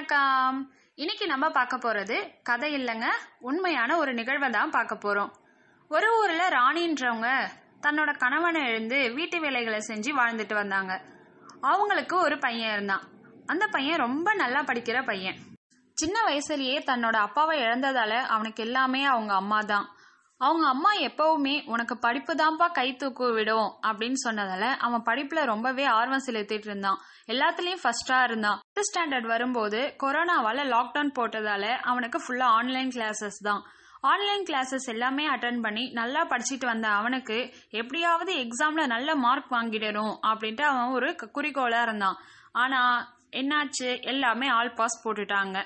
வணக்கம் இன்னைக்கு நம்ம பார்க்க போறது கதை இல்லைங்க உண்மையான ஒரு நிகழ்வை தான் பார்க்க போறோம் ஒரு ஊர்ல ராணின்றவங்க தன்னோட கணவனை எழுந்து வீட்டு வேலைகளை செஞ்சு வாழ்ந்துட்டு வந்தாங்க அவங்களுக்கு ஒரு பையன் இருந்தான் அந்த பையன் ரொம்ப நல்லா படிக்கிற பையன் சின்ன வயசுலயே தன்னோட அப்பாவை இழந்ததால அவனுக்கு எல்லாமே அவங்க அம்மா தான் அவங்க அம்மா எப்பவுமே உனக்கு படிப்பு தான்ப்பா கை தூக்கு விடும் அப்படின்னு சொன்னதால அவன் படிப்புல ரொம்பவே ஆர்வம் செலுத்திட்டு இருந்தான் எல்லாத்துலயும் ஃபர்ஸ்டா இருந்தான் ஃபிஃப்த் ஸ்டாண்டர்ட் வரும்போது கொரோனாவால லாக்டவுன் போட்டதால அவனுக்கு ஃபுல்லா ஆன்லைன் கிளாஸஸ் தான் ஆன்லைன் கிளாஸஸ் எல்லாமே அட்டன் பண்ணி நல்லா படிச்சுட்டு வந்த அவனுக்கு எப்படியாவது எக்ஸாம்ல நல்ல மார்க் வாங்கிடணும் அப்படின்ட்டு அவன் ஒரு க- குறிக்கோளா இருந்தான் ஆனா என்னாச்சு எல்லாமே ஆல் பாஸ் போட்டுட்டாங்க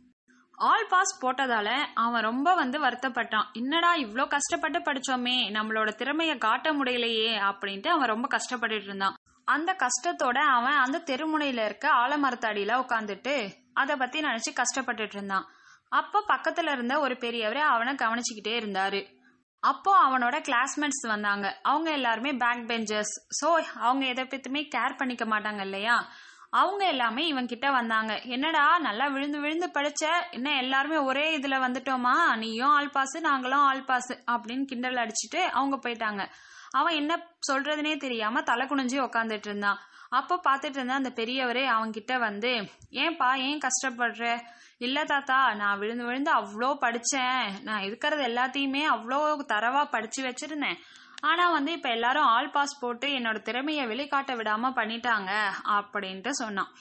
ஆல் பாஸ் போட்டதால அவன் ரொம்ப வந்து வருத்தப்பட்டான் என்னடா இவ்ளோ கஷ்டப்பட்டு படிச்சோமே நம்மளோட திறமைய காட்ட முடியலையே அப்படின்ட்டு அவன் ரொம்ப கஷ்டப்பட்டுட்டு இருந்தான் அந்த கஷ்டத்தோட அவன் அந்த தெருமுனையில இருக்க ஆலமரத்தடியில உட்காந்துட்டு அதை பத்தி நினைச்சு கஷ்டப்பட்டுட்டு இருந்தான் அப்போ பக்கத்துல இருந்த ஒரு பெரியவர் அவனை கவனிச்சுக்கிட்டே இருந்தாரு அப்போ அவனோட கிளாஸ்மேட்ஸ் வந்தாங்க அவங்க எல்லாருமே பேக் பெஞ்சர்ஸ் ஸோ அவங்க எதை பத்தியுமே கேர் பண்ணிக்க மாட்டாங்க இல்லையா அவங்க எல்லாமே இவன் கிட்ட வந்தாங்க என்னடா நல்லா விழுந்து விழுந்து படிச்ச என்ன எல்லாருமே ஒரே இதுல வந்துட்டோமா நீயும் ஆல் பாஸ் நாங்களும் ஆல் பாஸ் அப்படின்னு கிண்டல் அடிச்சுட்டு அவங்க போயிட்டாங்க அவன் என்ன சொல்றதுனே தெரியாம தலை குனிஞ்சு உக்காந்துட்டு இருந்தான் அப்போ பார்த்துட்டு இருந்த அந்த பெரியவரே அவன்கிட்ட வந்து ஏன்பா ஏன் கஷ்டப்படுற இல்ல தாத்தா நான் விழுந்து விழுந்து அவ்வளோ படிச்சேன் நான் இருக்கிறது எல்லாத்தையுமே அவ்வளோ தரவா படிச்சு வச்சிருந்தேன் ஆனா வந்து இப்ப எல்லாரும் ஆல் பாஸ் போட்டு என்னோட திறமைய வெளிக்காட்ட விடாம பண்ணிட்டாங்க அப்படின்ட்டு சொன்னான்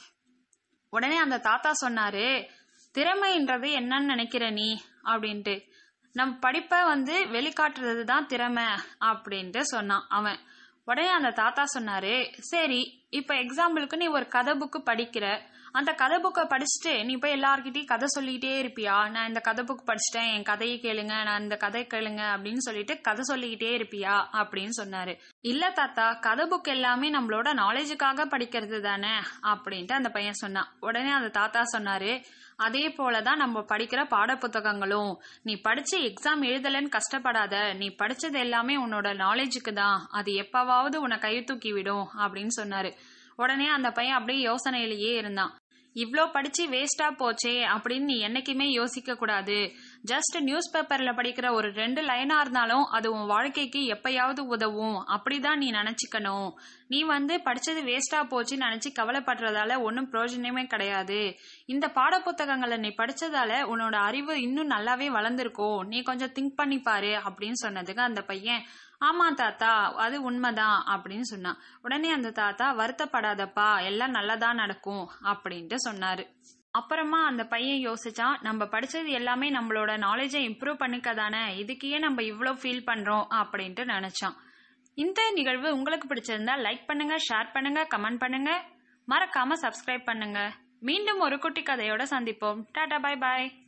உடனே அந்த தாத்தா சொன்னாரு திறமைன்றது என்னன்னு நினைக்கிற நீ அப்படின்ட்டு நம்ம படிப்பை வந்து வெளிக்காட்டுறது தான் திறமை அப்படின்ட்டு சொன்னான் அவன் உடனே அந்த தாத்தா சொன்னாரு சரி இப்ப எக்ஸாம்பிளுக்கு நீ ஒரு கதை புக்கு படிக்கிற அந்த கதை புக்கை படிச்சுட்டு நீ போய் எல்லார்கிட்டயும் கதை சொல்லிக்கிட்டே இருப்பியா நான் இந்த கதை புக் படிச்சிட்டேன் என் கதையை கேளுங்க நான் இந்த கதை கேளுங்க அப்படின்னு சொல்லிட்டு கதை சொல்லிக்கிட்டே இருப்பியா அப்படின்னு சொன்னாரு இல்ல தாத்தா கதை புக் எல்லாமே நம்மளோட நாலேஜுக்காக படிக்கிறது தானே அப்படின்ட்டு அந்த பையன் சொன்னான் உடனே அந்த தாத்தா சொன்னாரு அதே போலதான் நம்ம படிக்கிற பாடப்புத்தகங்களும் நீ படிச்சு எக்ஸாம் எழுதலன்னு கஷ்டப்படாத நீ படிச்சது எல்லாமே உன்னோட நாலேஜுக்கு தான் அது எப்பவாவது உன்னை கை தூக்கி விடும் அப்படின்னு சொன்னாரு உடனே அந்த பையன் அப்படியே யோசனையிலேயே இருந்தான் இவ்ளோ படிச்சு வேஸ்டா போச்சே அப்படின்னு நீ என்னைக்குமே யோசிக்க கூடாது ஜஸ்ட் நியூஸ் பேப்பர்ல படிக்கிற ஒரு ரெண்டு லைனா இருந்தாலும் அது உன் வாழ்க்கைக்கு எப்பயாவது உதவும் அப்படிதான் நீ நினைச்சுக்கணும் நீ வந்து படிச்சது வேஸ்டா போச்சுன்னு நினைச்சு கவலைப்படுறதால ஒன்றும் பிரயோஜனமே கிடையாது இந்த பாடப்புத்தகங்களை நீ படிச்சதால உன்னோட அறிவு இன்னும் நல்லாவே வளர்ந்துருக்கும் நீ கொஞ்சம் திங்க் பண்ணி பாரு அப்படின்னு சொன்னதுக்கு அந்த பையன் ஆமா தாத்தா அது உண்மைதான் அப்படின்னு சொன்னான் உடனே அந்த தாத்தா வருத்தப்படாதப்பா எல்லாம் நல்லதா நடக்கும் அப்படின்ட்டு சொன்னாரு அப்புறமா அந்த பையன் யோசிச்சான் நம்ம படிச்சது எல்லாமே நம்மளோட நாலேஜை இம்ப்ரூவ் பண்ணிக்க தானே இதுக்கு ஏன் நம்ம இவ்வளோ ஃபீல் பண்றோம் அப்படின்ட்டு நினைச்சான் இந்த நிகழ்வு உங்களுக்கு பிடிச்சிருந்தா லைக் பண்ணுங்க ஷேர் பண்ணுங்க கமெண்ட் பண்ணுங்க மறக்காம சப்ஸ்கிரைப் பண்ணுங்க மீண்டும் ஒரு குட்டி கதையோட சந்திப்போம் டாடா பை பாய்